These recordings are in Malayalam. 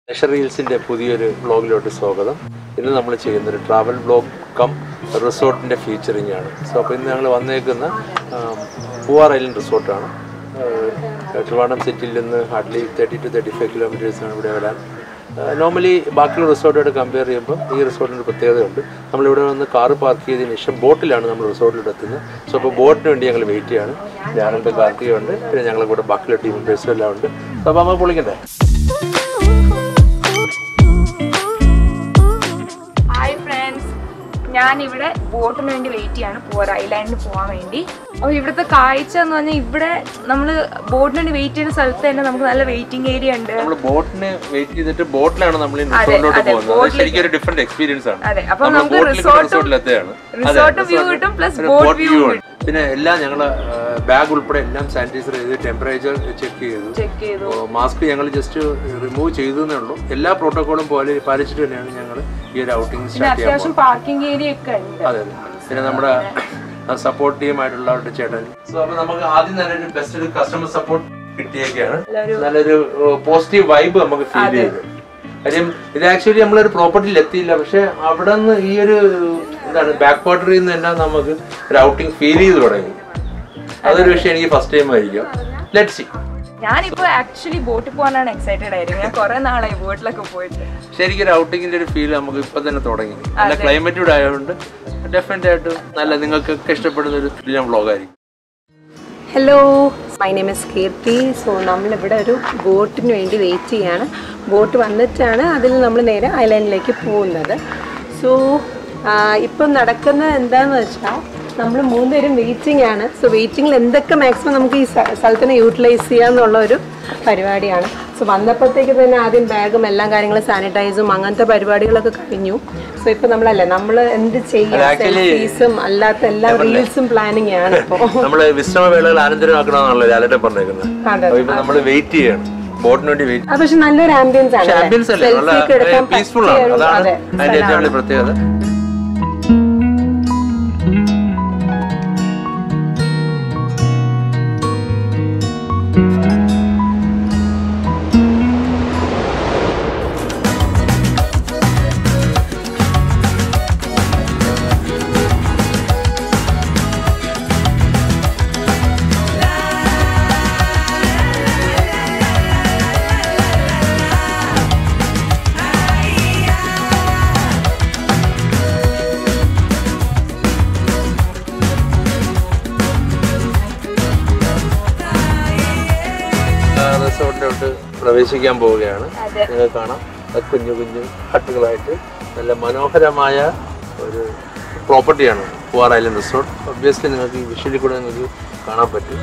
നെഷർ റീൽസിൻ്റെ പുതിയൊരു വ്ളോഗിലോട്ട് സ്വാഗതം ഇന്ന് നമ്മൾ ചെയ്യുന്നൊരു ട്രാവൽ വ്ളോഗ് കം റിസോർട്ടിൻ്റെ ഫീച്ചറിംഗ് ആണ് സോ അപ്പോൾ ഇന്ന് ഞങ്ങൾ വന്നേക്കുന്ന പൂവാർ ഐലൻഡ് റിസോർട്ടാണ് ട്രിവാണ്ടം സിറ്റിയിൽ നിന്ന് hardly thirty two thirty five കിലോമീറ്റേഴ്സാണ് ഇവിടെ വരാൻ നോർമലി ബാക്കിയുള്ള റിസോർട്ടായിട്ട് കമ്പയർ ചെയ്യുമ്പോൾ ഈ റിസോർട്ടിന് ഒരു പ്രത്യേകതയുണ്ട് നമ്മളിവിടെ വന്ന് കാറ് പാർക്ക് ചെയ്തതിന് ശേഷം ബോട്ടിലാണ് നമ്മൾ റിസോർട്ടിൽ എത്തുന്നത് സോ അപ്പോൾ ബോട്ടിന് വേണ്ടി ഞങ്ങൾ വെയിറ്റ് ചെയ്യാണ് ഞാനുണ്ട് കാർത്തികയുണ്ട് പിന്നെ ഞങ്ങളുടെ കൂടെ ബാക്കിയുള്ള ടീം മെമ്പേഴ്സും എല്ലാം ഉണ്ട് സോ അപ്പോൾ നമ്മൾ പൊളിക്കണ്ടേ ഹായ് ഫ്രണ്ട്സ് ഞാൻ ഇവിടെ ബോട്ടിന് വേണ്ടി വെയിറ്റ് ചെയ്യാണ് പോർ ഐലാൻഡിൽ പോകാൻ വേണ്ടി അപ്പോൾ ഇവിടുത്തെ കാഴ്ച എന്ന് പറഞ്ഞാൽ ഇവിടെ നമ്മൾ ബോട്ടിന് വേണ്ടി വെയിറ്റ് ചെയ്യുന്ന സ്ഥലത്ത് തന്നെ നമുക്ക് നല്ല വെയിറ്റിംഗ് ഏരിയ ഉണ്ട് നമ്മൾ ബോട്ടിന് വെയിറ്റ് ചെയ്തിട്ട് ബോട്ടിലാണ് നമ്മൾ ഈ അതെ, റിസോർട്ടിലോട്ട് അതെ, പോകുന്നത് അത് ബോട്ടിലേക്ക്. ശരിക്കും ഒരു ഡിഫറെന്റ് എക്സ്പീരിയൻസ് ആണ് അതെ അപ്പൊ നമ്മൾ നമുക്ക് ബോട്ടിൽ റിസോർട്ടും റിസോർട്ടിലെത്തുകയാണ് റിസോർട്ട് വ്യൂ കിട്ടും പ്ലസ് ബോട്ട് വ്യൂ കിട്ടും പിന്നെ എല്ലാം ഞങ്ങൾ ബാഗ് ഉൾപ്പെടെ എല്ലാം സാനിറ്റൈസർ ചെയ്ത് ടെമ്പറേച്ചർ ചെക്ക് ചെയ്തു ചെക്ക് ചെയ്തു മാസ്ക് ഞങ്ങൾ ജസ്റ്റ് റിമൂവ് ചെയ്തേ ഉള്ളൂ എല്ലാ പ്രോട്ടോക്കോളും പോലെ പാലിച്ചിട്ട് തന്നെയാണ് ഞങ്ങൾ ഈ ഒരു ഔട്ടിംഗ് പിന്നെ സ്റ്റാർട്ട് ചെയ്യാൻ അത്യാവശ്യം പാർക്കിംഗ് ഏരിയ ഒക്കെ ഉണ്ട് അതെ അതെ പിന്നെ നമ്മുടെ സപ്പോർട്ട് ടീം ആയിട്ടുള്ള ഒരു ചേട്ടൻ സോ അപ്പൊ നമുക്ക് ആദ്യം തന്നെ ഒരു ബെസ്റ്റ് ഒരു കസ്റ്റമർ സപ്പോർട്ട് കിട്ടിയൊക്കെയാണ് നല്ലൊരു- നല്ലൊരു പോസിറ്റീവ് വൈബ് നമുക്ക് ഫീൽ ചെയ്തു കാര്യം ഇത് ആക്ച്വലി നമ്മളൊരു പ്രോപ്പർട്ടിയിൽ എത്തിയില്ല പക്ഷെ അവിടെ നിന്ന് ഈ ഒരു എന്താണ് ബാക്ക് വാട്ടറിൽ നിന്ന് തന്നെ നമുക്ക് ഒരു ഔട്ടിംഗ് ഫീൽ ചെയ്ത് തുടങ്ങി അതൊരു വിഷയം എനിക്ക് ഫസ്റ്റ് ടൈം ആയിരിക്കും ലെറ്റ് സി ഞാനിപ്പോ ആക്ച്വലി ബോട്ടിൽ പോകാനാണ് എക്സൈറ്റഡ് ആയിരുന്നു ഞാൻ കുറെ നാളായി ബോട്ടിലൊക്കെ പോയിട്ട് ശരിക്കും ഒരു ഔട്ടിങ്ങിന്റെ ഒരു ഫീൽ നമുക്ക് ഇപ്പൊ തന്നെ തുടങ്ങി നല്ല ക്ലൈമറ്റ് കൂടെ ആയതുകൊണ്ട് ഡെഫിനറ്റ് ആയിട്ട് നല്ല നിങ്ങൾക്കൊക്കെ ഇഷ്ടപ്പെടുന്ന ഒരു ത്രില്യം വ്ളോഗായിരിക്കും hello my name is Keerthi so നമ്മളിവിടെ ഒരു ബോട്ടിന് വേണ്ടി വെയിറ്റ് ചെയ്യാണ് ബോട്ട് വന്നിട്ടാണ് അതിൽ നമ്മൾ നേരെ ഐലാൻഡിലേക്ക് പോകുന്നത് സോ ഇപ്പം നടക്കുന്നത് എന്താണെന്ന് വെച്ചാൽ നമ്മൾ മൂന്നുപേരും വെയിറ്റിംഗ് ആണ് സോ വെയിറ്റിങ്ങിൽ എന്തൊക്കെ മാക്സിമം നമുക്ക് ഈ സ്ഥ- സ്ഥലത്തിനെ യൂട്ടിലൈസ് ചെയ്യാന്നുള്ള ഒരു പരിപാടിയാണ് സോ വന്നപ്പോഴത്തേക്ക് തന്നെ ആദ്യം ബാഗും എല്ലാ കാര്യങ്ങളും സാനിറ്റൈസും അങ്ങനത്തെ പരിപാടികളൊക്കെ കഴിഞ്ഞു സോ ഇപ്പം നമ്മളല്ലേ നമ്മൾ എന്ത് ചെയ്യാം actually- സെൽഫീസും അല്ലാത്ത എല്ലാ റീൽസും പ്ലാനിങ് ആണ് ഇപ്പോൾ നമ്മള് വിശ്രമവേളകൾ ആനന്ദരമാക്കണമെന്നാണല്ലോ ലാലേട്ടൻ പറഞ്ഞേക്കുന്നത് അതെ. അപ്പൊ ഇപ്പൊ നമ്മള് വെയിറ്റ് ചെയ്യണം ബോട്ടിന് വേണ്ടി വെയിറ്റ് ആ, പക്ഷെ നല്ലൊരു ആംബിയൻസ് ആണ് അല്ലേ? ആംബിയൻസ് അല്ലേ Selfie ഒക്കെ നല്ല എടുക്കാൻ പീസ്ഫുൾ പറ്റിയ ആണ് ഒരു- അതാണ് അതെ, അതിന്റെ ഏറ്റവും വലിയ പ്രത്യേകത റിസോർട്ടിലോട്ട് പ്രവേശിക്കാൻ പോവുകയാണ് അതെ. നിങ്ങൾക്ക് കാണാം അത് കുഞ്ഞു കുഞ്ഞു ഹട്ടുകളായിട്ട് നല്ല മനോഹരമായ ഒരു പ്രോപ്പർട്ടിയാണ് പൂവാർ ഐലൻഡ് റിസോർട്ട് ഒബ്വിയസ്ലി നിങ്ങൾക്ക് ഈ വിഷ്വലിൽ കൂടെ നിങ്ങൾക്ക് കാണാൻ പറ്റും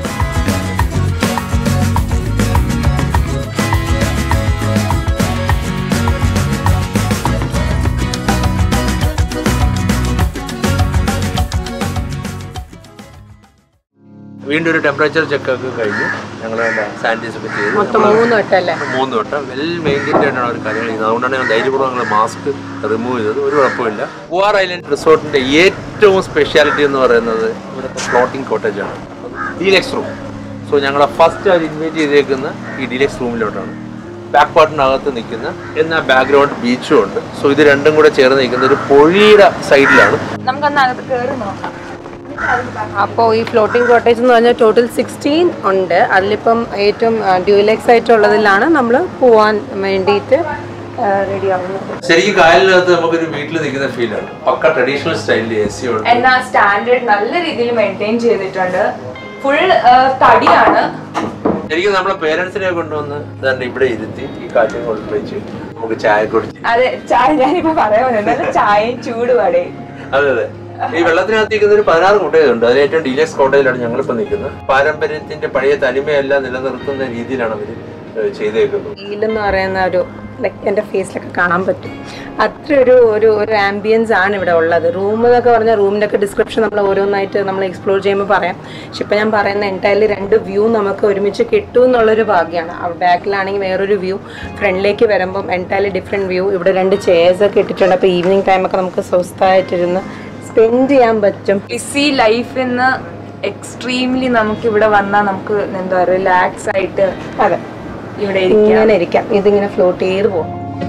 വീണ്ടും ഒരു ടെമ്പറേച്ചർ ചെക്ക് ഒക്കെ കഴിഞ്ഞു ഞങ്ങൾ സാനിറ്റൈസ് ഒക്കെ ചെയ്തു മൊത്തം മൂന്ന് വട്ടല്ലേ മൂന്ന് വട്ടം വെൽ മെയിൻറ്റൈൻഡ് ആയിട്ടാണ് ഒരു കാര്യം ചെയ്യുന്നത് അതുകൊണ്ടാണ് ഞാൻ ധൈര്യപൂർവ്വം ഞങ്ങൾ മാസ്ക് റിമൂവ് ചെയ്തത് ഒരു കുഴപ്പമില്ല പൂവാർ ഐലൻഡ് റിസോർട്ടിന്റെ ഏറ്റവും സ്പെഷ്യാലിറ്റി എന്ന് പറയുന്നത് ഇവിടുത്തെ ഫ്ലോട്ടിംഗ് കോട്ടേജ് ആണ് ഡീലക്സ് റൂം സോ ഞങ്ങളെ ഫസ്റ്റ് അവർ ഇൻവൈറ്റ് ചെയ്തേക്കുന്ന ഈ ഡീലക്സ് റൂമിലോട്ടാണ് ബാക്ക് പാർട്ടിനകത്ത് നിൽക്കുന്ന എന്നാൽ ബാക്ക്ഗ്രൗണ്ട് ബീച്ചും ഉണ്ട് സോ ഇത് രണ്ടും കൂടെ ചേർന്ന് നിൽക്കുന്ന ഒരു പൊഴിയുടെ സൈഡിലാണ് നമുക്കൊന്ന് അകത്ത് കയറി നോക്കാം അപ്പോൾ ഈ ഫ്ലോട്ടിംഗ് കോട്ടേജ് എന്ന് പറഞ്ഞാൽ ടോട്ടൽ സിക്സ്റ്റീൻ ഉണ്ട് അതിലിപ്പം ഏറ്റവും ഡ്യൂലെക്സ് ആയിട്ടുള്ളതിലാണ് നമ്മൾ പോവാൻ വേണ്ടിയിട്ട് റെഡി ആവുന്നത് ശരിക്കും കായലിനകത്ത് നമുക്കൊരു വീട്ടിൽ നിൽക്കുന്ന ഫീലാണ് പക്ക ട്രഡീഷണൽ സ്റ്റൈലിൽ എ സി ഉണ്ട് എന്നാ സ്റ്റാൻഡേർഡ് നല്ല രീതിയിൽ മെയിൻറ്റെയിൻ ചെയ്തിട്ടുണ്ട് ഫുൾ തടിയാണ് ശരിക്കും നമ്മളെ പേരൻസിനെ കൊണ്ടുവന്ന് ഇതാണ്ട് ഇവിടെ ഇരുത്തി ഈ കാറ്റും കൊണ്ട് വെച്ച് നമുക്ക് ചായ കുടിച്ച് അതെ ചായ ഞാനിപ്പോ പറയാൻ വന്നത് നല്ല ചായയും ചൂടുപാടേ അതെ അതെ ഈ വെള്ളത്തിനകത്ത് നിൽക്കുന്ന ഒരു പതിനാറ് കോട്ടേജ് ഉണ്ട് അതിൽ ഏറ്റവും ഡീലക്സ് കോട്ടേജിലാണ് ഞങ്ങളിപ്പോ നിൽക്കുന്നത് പാരമ്പര്യത്തിന്റെ പഴയ തനിമയെല്ലാം നിലനിർത്തുന്ന രീതിയിലാണ് അവർ ചെയ്തേക്കുന്നത് ഫീലെന്ന് പറയുന്ന ഒരു ലൈക്ക് എൻ്റെ ഫേസിലൊക്കെ കാണാൻ പറ്റും അത്ര ഒരു ഒരു ഒരു ആംബിയൻസ് ആണ് ഇവിടെ ഉള്ളത് റൂം എന്നൊക്കെ പറഞ്ഞാൽ റൂമിൻ്റെ ഒക്കെ ഡിസ്ക്രിപ്ഷൻ നമ്മൾ ഓരോന്നായിട്ട് നമ്മൾ എക്സ്പ്ലോർ ചെയ്യുമ്പോൾ പറയാം പക്ഷെ ഇപ്പം ഞാൻ പറയുന്ന എൻറ്റയർലി രണ്ട് വ്യൂ നമുക്ക് ഒരുമിച്ച് കിട്ടും എന്നുള്ളൊരു ഭാഗ്യമാണ് ബാക്കിലാണെങ്കിൽ വേറൊരു വ്യൂ ഫ്രണ്ടിലേക്ക് വരുമ്പം എൻറ്റയർലി ഡിഫറെൻറ്റ് വ്യൂ ഇവിടെ രണ്ട് ചെയർസ് ഒക്കെ ഇട്ടിട്ടുണ്ട് അപ്പോൾ ഈവനിങ് ടൈമൊക്കെ നമുക്ക് സ്വസ്ഥമായിട്ടിരുന്ന് സ്പെൻഡ് ചെയ്യാൻ പറ്റും ബിസി ലൈഫിൽ നിന്ന് എക്സ്ട്രീംലി നമുക്ക് ഇവിടെ വന്നാൽ നമുക്ക് എന്താ റിലാക്സ് ആയിട്ട് അതെ ഇവിടെ ഇരിക്കാം ഇങ്ങനെ ഇരിക്കാം ഇതിങ്ങനെ ഫ്ലോട്ട് ചെയ്ത് പോകും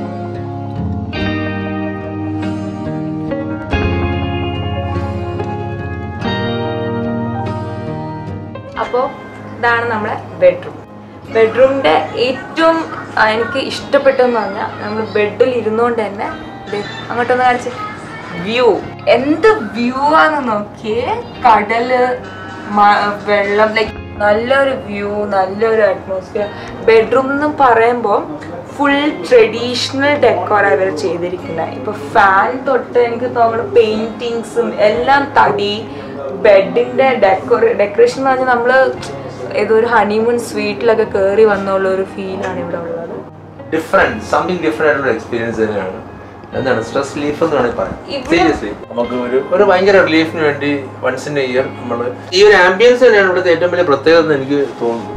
ഇതാണ് നമ്മുടെ ബെഡ്റൂം ബെഡ്റൂമിന്റെ ഏറ്റവും ആ, എനിക്ക് ഇഷ്ടപ്പെട്ടെന്ന് പറഞ്ഞാൽ നമ്മൾ ബെഡിൽ ഇരുന്നുകൊണ്ട് തന്നെ ദേ, അങ്ങോട്ടൊന്ന് കാണിച്ച് വ്യൂ എന്ത് വ്യൂ ആണെന്ന് നോക്കിയേ കടല് മ- വെള്ളം ലൈക്ക് നല്ലൊരു വ്യൂ നല്ലൊരു അറ്റ്മോസ്ഫിയർ ബെഡ്റൂം എന്ന് പറയുമ്പോൾ ഫുൾ ട്രഡീഷണൽ ഡെക്കോറാണ് ഇവർ ചെയ്തിരിക്കുന്നത് ഇപ്പൊ ഫാൻ തൊട്ട് എനിക്ക് തോന്നുന്നു പെയിന്റിങ്സും എല്ലാം തടി ബെഡിന്റെ ഡെക്കോറേ ഡെക്കറേഷൻ എന്ന് പറഞ്ഞാൽ നമ്മള് ഏതോ ഒരു ഹണിമൂൺ സ്വീറ്റിലൊക്കെ കയറി വന്നുള്ള ഒരു ഫീലാണ് ഇവിടെ ഉള്ളത് ഡിഫറെന്റ് സംതിങ് ഡിഫറെന്റ് ആയിട്ടുള്ള എക്സ്പീരിയൻസ് തന്നെയാണ് എന്താണ് സ്ട്രെസ് റിലീഫ് എന്ന് വേണമെങ്കിൽ പറയാം ഇവിടെ- സീരിയസ്ലി നമുക്ക് ഒരു ഒരു ഭയങ്കര റിലീഫിന് വേണ്ടി വൺസ് ഇൻ എ ഇയർ നമ്മൾ ഈ ഒരു ആംബിയൻസ് തന്നെയാണ് ഇവിടുത്തെ ഏറ്റവും വലിയ പ്രത്യേകത എന്ന് എനിക്ക് തോന്നുന്നു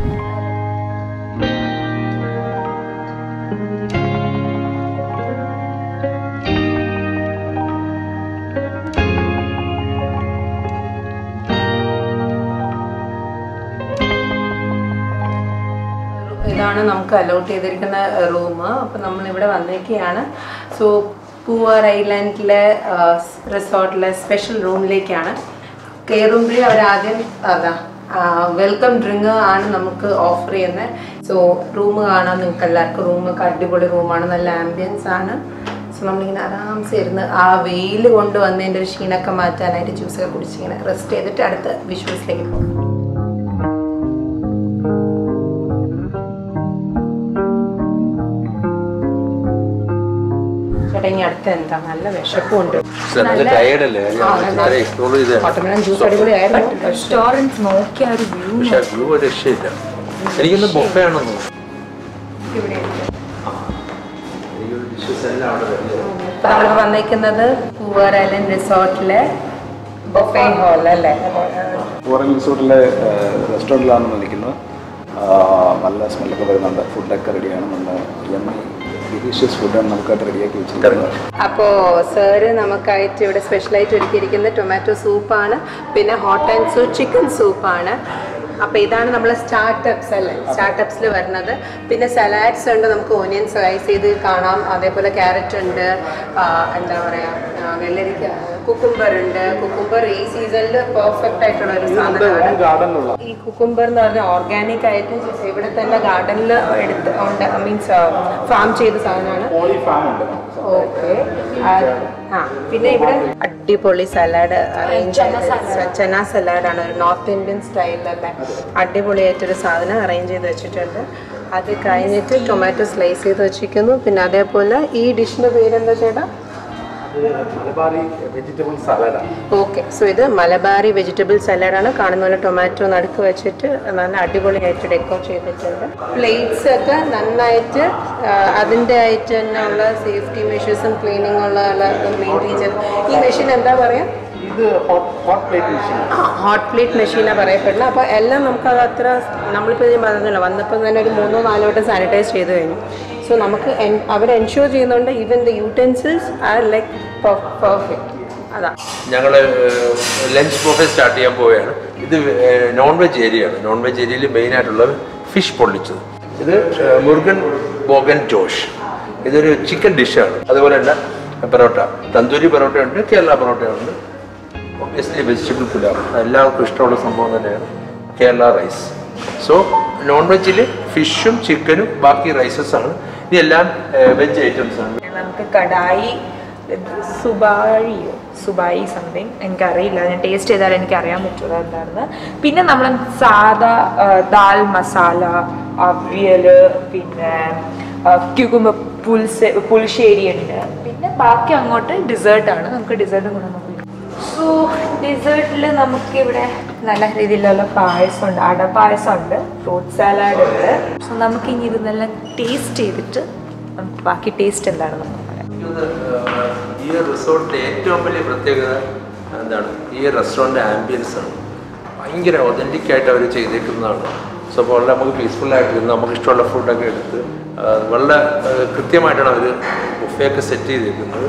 ഇതാണ് നമുക്ക് അലോട്ട് ചെയ്തിരിക്കുന്ന റൂം അപ്പോൾ നമ്മൾ ഇവിടെ വന്നേക്കുകയാണ് സോ പൂവാർ ഐലാൻഡിലെ റിസോർട്ടിലെ സ്പെഷ്യൽ റൂമിലേക്കാണ് കയറുമ്പോഴേ അവർ ആദ്യം അതാ വെൽക്കം ഡ്രിങ്ക് ആണ് നമുക്ക് ഓഫർ ചെയ്യുന്നത് സോ റൂം കാണാൻ നിങ്ങൾക്ക് എല്ലാവർക്കും റൂമൊക്കെ അടിപൊളി റൂമാണ് നല്ല ആംബിയൻസ് ആണ് സോ നമ്മളിങ്ങനെ ആരാംസെ ഇരുന്ന് ആ വെയിൽ കൊണ്ട് വന്നതിൻ്റെ ഒരു ക്ഷീണമൊക്കെ മാറ്റാനായിട്ട് ജ്യൂസൊക്കെ കുടിച്ചിങ്ങനെ റെസ്റ്റ് ചെയ്തിട്ട് അടുത്ത വിഷ്വൽസിലേക്ക് പോകും ചേട്ടാ ഇനി അടുത്ത എന്താ നല്ല വിശപ്പുണ്ട് നല്ല ടയേർഡ് അല്ലേ ഇത്ര എക്സ്പ്ലോർ ചെയ്ത് വാട്ടർമെലൻ ജ്യൂസ് അടിപൊളിയായിരുന്നു റെസ്റ്റോറൻറ്റ് നോക്കിയ ഒരു വ്യൂ പക്ഷെ വ്യൂ ഒരു രക്ഷയില്ല എനിക്കൊന്ന് ബൊഫേ ആണെന്ന് തോന്നുന്നു എനിക്കൊരു ഡിഷസ് എല്ലാം അവിടെ വരുന്നത് ഇപ്പൊ നമ്മളിപ്പോ വന്നേക്കുന്നത് പൂവാർ ഐലൻഡ് റിസോർട്ടിലെ ബൊഫേ ഹാൾ അല്ലേ ഫോറൻ റിസോർട്ടിലെ റെസ്റ്റോറൻറ്റിലാണ് നിൽക്കുന്നത് ആ, നല്ല സ്മെല്ലൊക്കെ വരുന്നുണ്ട് ഫുഡൊക്കെ റെഡിയാണ് നല്ല യമ്മി ഡിലീഷ്യസ് ഫുഡാണ് നമുക്കായിട്ട് റെഡിയാക്കി വെച്ചിരിക്കുന്നത് അപ്പോ സാറ് നമുക്കായിട്ട് ഇവിടെ സ്പെഷ്യലായിട്ട് ഒരുക്കിയിരിക്കുന്ന ടൊമാറ്റോ സൂപ്പാണ് പിന്നെ ഹോട്ട് ആൻഡ് സൂ ചിക്കൻ സൂപ്പാണ് അപ്പോൾ ഇതാണ് നമ്മളെ സ്റ്റാർട്ടപ്സ് അല്ലേ സ്റ്റാർട്ടപ്സിൽ വരുന്നത് പിന്നെ സലാഡ്സ് ഉണ്ട് നമുക്ക് ഓനിയൻ സ്ലൈസ് ചെയ്ത് കാണാം അതേപോലെ ക്യാരറ്റ് ഉണ്ട് ആ, എന്താ പറയുക വെള്ളരിക്ക കുക്കുംബർ ഉണ്ട് കുക്കുംബർ ഈ സീസണിൽ പെർഫെക്റ്റ് ആയിട്ടുള്ള ഒരു സാധനമാണ് ഗാർഡനിലുള്ള ഈ കുക്കുംബർ എന്ന് പറഞ്ഞാൽ ഓർഗാനിക് ആയിട്ട് ഇവിടെ തന്നെ ഗാർഡനിൽ എടുത്ത് ഉണ്ട് മീൻസ് ഫാം ചെയ്ത സാധനമാണ് പോളി ഫാം ഉണ്ട് ഓക്കെ ആ പിന്നെ ഇവിടെ അടിപൊളി സലാഡ് അറേഞ്ച് ചന സലാഡാണ് ഒരു നോർത്ത് ഇന്ത്യൻ സ്റ്റൈലിലല്ലേ അടിപൊളിയായിട്ടൊരു സാധനം അറേഞ്ച് ചെയ്ത് വെച്ചിട്ടുണ്ട് അത് കഴിഞ്ഞിട്ട് ടൊമാറ്റോ സ്ലൈസ് ചെയ്ത് വെച്ചിരിക്കുന്നു പിന്നെ അതേപോലെ ഈ ഡിഷിൻ്റെ പേരെന്താ ചേട്ടാ മലബാറി വെജിറ്റബിൾ സലാഡാണ് ഓക്കെ സോ ഇത് മലബാറി വെജിറ്റബിൾ സലാഡാണ് കാണുന്ന പോലെ ടൊമാറ്റോ നടുക്ക് വെച്ചിട്ട് നല്ല അടിപൊളിയായിട്ട് ഡെക്കോർ ചെയ്തിട്ടുണ്ട് പ്ലേറ്റ്സ് ഒക്കെ നന്നായിട്ട് ആ, അതിൻ്റെ ആയിട്ട് തന്നെ ഉള്ള സേഫ്റ്റി മെഷേഴ്സും ക്ലീനിങ് ഉള്ള മെയിൻറ്റെയിൻ ചെയ്ത് ഈ മെഷീൻ എന്താ പറയുക ഇത് hot hot plate machine hot plate മെഷീനാണ് പറയപ്പെടുന്നത് അപ്പോൾ എല്ലാം നമുക്കത് അത്ര നമ്മളിപ്പോൾ ഞാൻ പറഞ്ഞല്ലോ വന്നപ്പോൾ തന്നെ ഒരു മൂന്നോ നാലോ വട്ടം സാനിറ്റൈസ് ചെയ്ത് കഴിഞ്ഞു സോ നമുക്ക് അവർ എൻഷുർ ചെയ്യുന്നുണ്ട് even the utensils are like perfect അതാ ഞങ്ങൾ ലഞ്ച് ബൊഫെ സ്റ്റാർട്ട് ചെയ്യാൻ പോവുകയാണ് ഇത് നോൺ വെജ് ഏരിയയാണ് നോൺ വെജ് ഏരിയയിൽ മെയിൻ ആയിട്ടുള്ളത് ഫിഷ് പൊള്ളിച്ചത് ഇത് ഏഹ്, മുരുകൻ ബോഗൻ ജോഷ് ഇതൊരു ചിക്കൻ ഡിഷാണ് അതുപോലെ തന്നെ പൊറോട്ട തന്തൂരി പൊറോട്ട ഉണ്ട് കേരള പൊറോട്ട ഉണ്ട് ഒബ്വിയസ്ലി വെജിറ്റബിൾ പുലാവ് എല്ലാവർക്കും ഇഷ്ടമുള്ള സംഭവം തന്നെയാണ് കേരള റൈസ് സോ നോൺ വെജിൽ ഫിഷും ചിക്കനും ബാക്കി റൈസസ് ആണ് ഇതെല്ലാം വെജ് ഐറ്റംസ് ആണ് നമുക്ക് കടായി സുബാഴിയോ സുബായി സംതിങ് എനിക്കറിയില്ല ഞാൻ ടേസ്റ്റ് ചെയ്താൽ എനിക്ക് അറിയാൻ പറ്റുള്ളൂ എന്താണെന്ന് പിന്നെ നമ്മൾ സാദാ ആ, ദാൽ മസാല അവിയല് പിന്നെ ക്യൂക്കുമ്പ പുൽസ് പുൽശ്ശേരി ഉണ്ട് പിന്നെ ബാക്കി അങ്ങോട്ട് ഡെസേർട്ടാണ് നമുക്ക് ഡെസേർട്ടും കൂടെ നോക്കാം സോ ഡെസേർട്ടിൽ നമുക്കിവിടെ നല്ല രീതിയിലുള്ള പായസം ഉണ്ട് അട പായസം ഉണ്ട് ഫ്രൂട്ട് സാലാഡ് ഉണ്ട് സോ നമുക്ക് ഇനി ഇത് നല്ല ടേസ്റ്റ് ചെയ്തിട്ട് നമുക്ക് ബാക്കി ടേസ്റ്റ് എന്താണെന്ന് നമുക്ക് പറയാം ഇത്, ഏഹ്, ഈ റിസോർട്ടിന്റെ ഏറ്റവും വലിയ പ്രത്യേകത എന്താണ് ഈ റെസ്റ്റോറൻറ്റ് ആംബിയൻസ് ആണ് ഭയങ്കര ഒതൻറ്റിക് ആയിട്ട് അവർ ചെയ്തേക്കുന്നതാണ് സോ അപ്പോൾ വളരെ നമുക്ക് പീസ്ഫുൾ ആയിട്ട് ഇരുന്ന് നമുക്ക് ഇഷ്ടമുള്ള ഫുഡൊക്കെ എടുത്ത് ആ, വളരെ ആ, കൃത്യമായിട്ടാണ് അവർ ബുഫയൊക്കെ സെറ്റ് ചെയ്തേക്കുന്നത്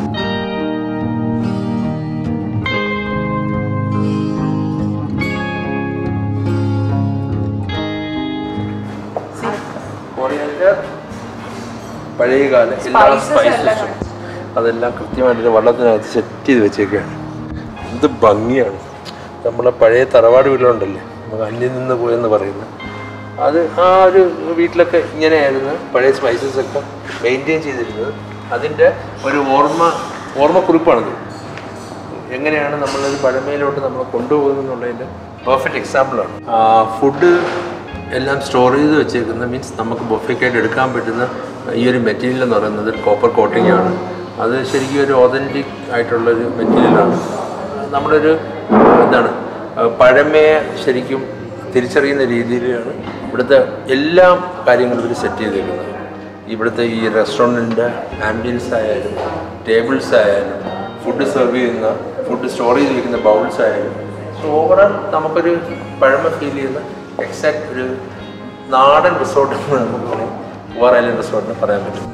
Coriander, പഴയകാല എല്ലാ Spices എല്ലാം സ്പൈസസും അതെല്ലാം കൃത്യമായിട്ട് വള്ളത്തിനകത്ത് സെറ്റ് ചെയ്ത് വെച്ചേക്കാണ് എന്ത് ഭംഗിയാണ് നമ്മളെ പഴയ തറവാട് വീടുകളുണ്ടല്ലേ നമുക്ക് അന്യം നിന്ന് പോയെന്ന് പറയുന്നത് അത് ആ ഒരു വീട്ടിലൊക്കെ ഇങ്ങനെയായിരുന്നു പഴയ സ്പൈസസ് ഒക്കെ മെയിൻറ്റെയിൻ ചെയ്തിരുന്നത് അതിൻ്റെ ഒരു ഓർമ്മ ഓർമ്മക്കുറിപ്പാണിത് എങ്ങനെയാണ് നമ്മളൊരു പഴമയിലോട്ട് നമ്മൾ കൊണ്ടുപോകുന്നത് എന്നുള്ളതിൻ്റെ പെർഫെക്റ്റ് എക്സാമ്പിളാണ് ഫുഡ് എല്ലാം സ്റ്റോർ ചെയ്ത് വെച്ചേക്കുന്ന മീൻസ് നമുക്ക് ബൊഫയ്ക്കായിട്ട് എടുക്കാൻ പറ്റുന്ന ഈ ഒരു മെറ്റീരിയൽ എന്ന് പറയുന്നത് കോപ്പർ കോട്ടിംഗ് ആണ് അത് ശരിക്കും ഒരു ഓതൻറ്റിക് ആയിട്ടുള്ളൊരു മെറ്റീരിയലാണ് നമ്മുടെ ഒരു എന്താണ് ആ, പഴമയെ ശരിക്കും തിരിച്ചറിയുന്ന രീതിയിലാണ് ഇവിടുത്തെ എല്ലാ കാര്യങ്ങളും ഇവർ സെറ്റ് ചെയ്തേക്കുന്നത് ഇവിടുത്തെ ഈ റെസ്റ്റോറൻറ്റിൻ്റെ ആംബിയൻസ് ആയാലും ടേബിൾസ് ആയാലും ഫുഡ് സെർവ് ചെയ്യുന്ന ഫുഡ് സ്റ്റോർ ചെയ്ത് വെക്കുന്ന ബൗൾസ് ആയാലും സോ ഓവറോൾ നമുക്കൊരു പഴമ ഫീൽ ചെയ്യുന്ന എക്സാക്ട് ഒരു നാടൻ റിസോർട്ട് എന്ന് നമുക്ക് പറയും പൂവാർ ഐലൻഡ് റിസോർട്ടിന് പറയാൻ പറ്റും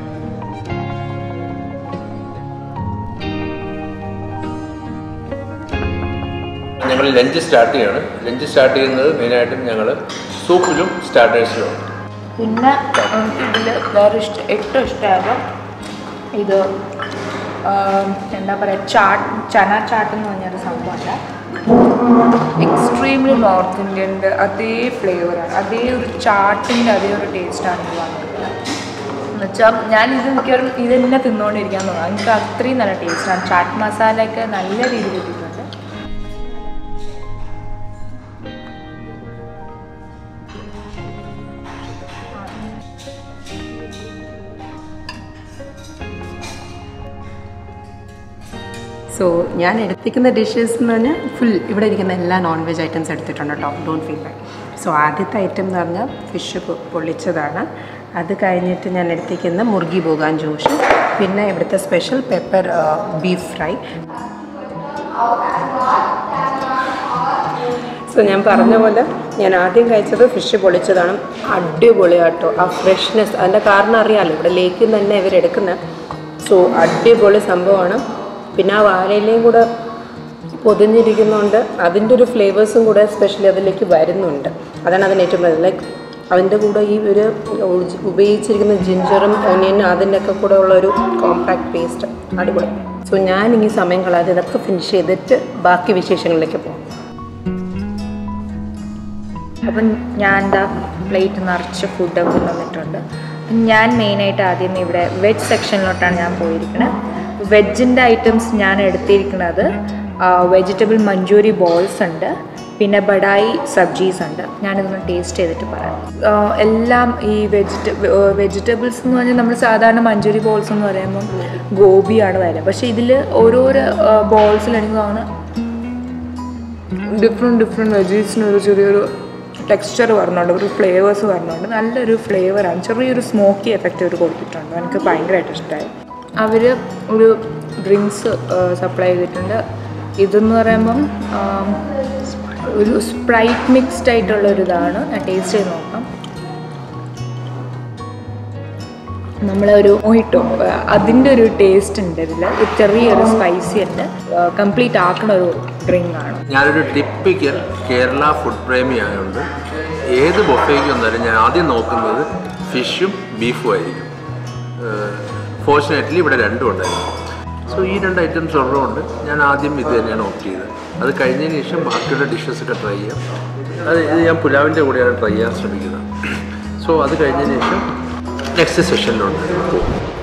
ഞങ്ങൾ ലഞ്ച് സ്റ്റാർട്ട് ചെയ്യാണ് ലഞ്ച് സ്റ്റാർട്ട് ചെയ്യുന്നത് മെയിനായിട്ടും ഞങ്ങൾ സൂപ്പിലും സ്റ്റാർട്ടേഴ്സിലുമാണ് പിന്നെ എനിക്ക് ഇതിൽ വേറെ ഇഷ്ടം ഏറ്റവും ഇഷ്ടമായത് ഇത് ആം, എന്താ പറയുക ചാട്ട് ചന ചാട്ട് എന്ന് പറഞ്ഞൊരു സംഭവമല്ല എക്സ്ട്രീംലി നോർത്ത് ഇന്ത്യൻ്റെ അതേ ഫ്ലേവറാണ് അതേ ഒരു ചാട്ടിൻ്റെ അതേ ഒരു ടേസ്റ്റാണ് ഇത് വന്നിട്ടുള്ളത് എന്നുവെച്ചാൽ ഞാൻ ഇത് മിക്കവാറും ഇത് തന്നെ തിന്നുകൊണ്ടിരിക്കാൻ തോന്നുന്നു എനിക്ക് അത്രയും നല്ല ടേസ്റ്റാണ് ചാട്ട് മസാലയൊക്കെ നല്ല രീതിയിൽ ഇട്ടിട്ടുണ്ട് സോ ഞാൻ എടുത്തിരിക്കുന്ന ഡിഷസ് എന്ന് പറഞ്ഞാൽ ഫുൾ ഇവിടെ ഇരിക്കുന്ന എല്ലാ നോൺ വെജ് ഐറ്റംസ് എടുത്തിട്ടുണ്ട് കേട്ടോ ഡോണ്ട് ഫീൽ ബൈ സോ ആദ്യത്തെ ഐറ്റം എന്ന് പറഞ്ഞാൽ ഫിഷ് പൊള്ളിച്ചതാണ് അത് കഴിഞ്ഞിട്ട് ഞാൻ എടുത്തിരിക്കുന്ന മുർഗി ബോഗാൻ ജോഷ് പിന്നെ ഇവിടുത്തെ special pepper beef fry so ഞാൻ പറഞ്ഞ പോലെ ഞാൻ ആദ്യം കഴിച്ചത് ഫിഷ് പൊളിച്ചതാണ് അടിപൊളിയാട്ടോ ആ ഫ്രഷ്നെസ് അതിൻ്റെ കാരണം അറിയാമല്ലോ ഇവിടെ ലേക്കിൽ നിന്ന് തന്നെ ഇവരെടുക്കുന്ന സോ അടിപൊളി സംഭവമാണ് പിന്നെ ആ വാഴയിലയും കൂടെ പൊതിഞ്ഞിരിക്കുന്നതുകൊണ്ട് അതിൻ്റെ ഒരു ഫ്ലേവേഴ്സും കൂടെ സ്പെഷ്യലി അതിലേക്ക് വരുന്നുണ്ട് അതാണ് അതിന് ഏറ്റവും പ്രധാനം ലൈക്ക് അതിൻ്റെ കൂടെ ഈ ഒരു ഉജ് ഉപയോഗിച്ചിരിക്കുന്ന ജിഞ്ചറും ഒനിയനും അതിൻ്റെ ഒക്കെ കൂടെ ഉള്ള ഒരു കോമ്പാക്ട് പേസ്റ്റ് അടിപൊളി സോ ഞാൻ ഇനി സമയം കളയാതെ ഇതൊക്കെ ഫിനിഷ് ചെയ്തിട്ട് ബാക്കി വിശേഷങ്ങളിലേക്ക് പോകാം അപ്പം ഞാൻ എന്താ പ്ലേറ്റ് നിറച്ച് ഫുഡൊക്കെ തന്നിട്ടുണ്ട് ഞാൻ മെയിനായിട്ട് ആദ്യം ഇവിടെ വെജ് സെക്ഷനിലോട്ടാണ് ഞാൻ പോയിരിക്കുന്നത് വെജിൻ്റെ ഐറ്റംസ് ഞാൻ എടുത്തിരിക്കുന്നത് വെജിറ്റബിൾ മഞ്ചൂരി ബോൾസ് ഉണ്ട് പിന്നെ ബഡായി സബ്ജീസ് ഉണ്ട് ഞാനിതൊന്ന് ടേസ്റ്റ് ചെയ്തിട്ട് പറയാം ആ, എല്ലാം ഈ വെജിറ്റ വെജിറ്റബിൾസ് എന്ന് പറഞ്ഞാൽ നമ്മൾ സാധാരണ മഞ്ചൂരി ബോൾസ് എന്ന് പറയുമ്പം ഗോപിയാണ് വരിക പക്ഷേ ഇതിൽ ഓരോരോ ബോൾസിൽ എനിക്ക് തോന്നുന്നു ഡിഫറെൻറ്റ് ഡിഫറെൻറ്റ് വെജീസിന് ഒരു ചെറിയൊരു ടെക്സ്ചർ വരുന്നുണ്ട് ഒരു ഫ്ലേവേഴ്സ് വരുന്നുണ്ട് നല്ലൊരു ഫ്ലേവറാണ് ചെറിയൊരു സ്മോക്കി എഫക്റ്റ് അവർ കൊടുത്തിട്ടുണ്ട് എനിക്ക് ഭയങ്കരമായിട്ട് ഇഷ്ടമായി അവർ ഒരു ഡ്രിങ്ക്സ് സപ്ലൈ ചെയ്തിട്ടുണ്ട് ഇതെന്ന് പറയുമ്പം ആം, ഒരു സ്പ്രൈറ്റ് മിക്സ്ഡ് ആയിട്ടുള്ള ഒരു ഇതാണ് ഞാൻ ടേസ്റ്റ് ചെയ്ത് നോക്കാം നമ്മളൊരു മൊഹിട്ടോ അതിൻ്റെ ഒരു ടേസ്റ്റ് ഉണ്ട് ഇതിൽ ചെറിയൊരു സ്പൈസി ഉണ്ട് കംപ്ലീറ്റ് ആക്കണ ഒരു ഡ്രിങ്ക് ആണ് ഞാനൊരു ടിപ്പിക്കൽ കേരള ഫുഡ് പ്രേമി ആയതുകൊണ്ട് ഏത് ബൊഫേക്ക് വന്നാലും ഞാൻ ആദ്യം നോക്കുന്നത് ഫിഷും ബീഫും ആയിരിക്കും ഫോർച്ചുനേറ്റ്ലി ഇവിടെ രണ്ടും ഉണ്ടായിരുന്നു സോ ഈ രണ്ട് ഐറ്റംസ് ഉള്ളതുകൊണ്ട് ഞാൻ ആദ്യം ഇത് തന്നെയാണ് ഓപ്റ്റ് ചെയ്തത് അത് കഴിഞ്ഞതിന് ശേഷം ബാക്കിയുള്ള ഡിഷസ് ഒക്കെ ട്രൈ ചെയ്യാം അത് ഇത് ഞാൻ പുലാവിൻ്റെ കൂടെയാണ് ട്രൈ ചെയ്യാൻ ശ്രമിക്കുന്നത് സോ അത് കഴിഞ്ഞതിന് ശേഷം നെക്സ്റ്റ് സെഷനിലുണ്ട്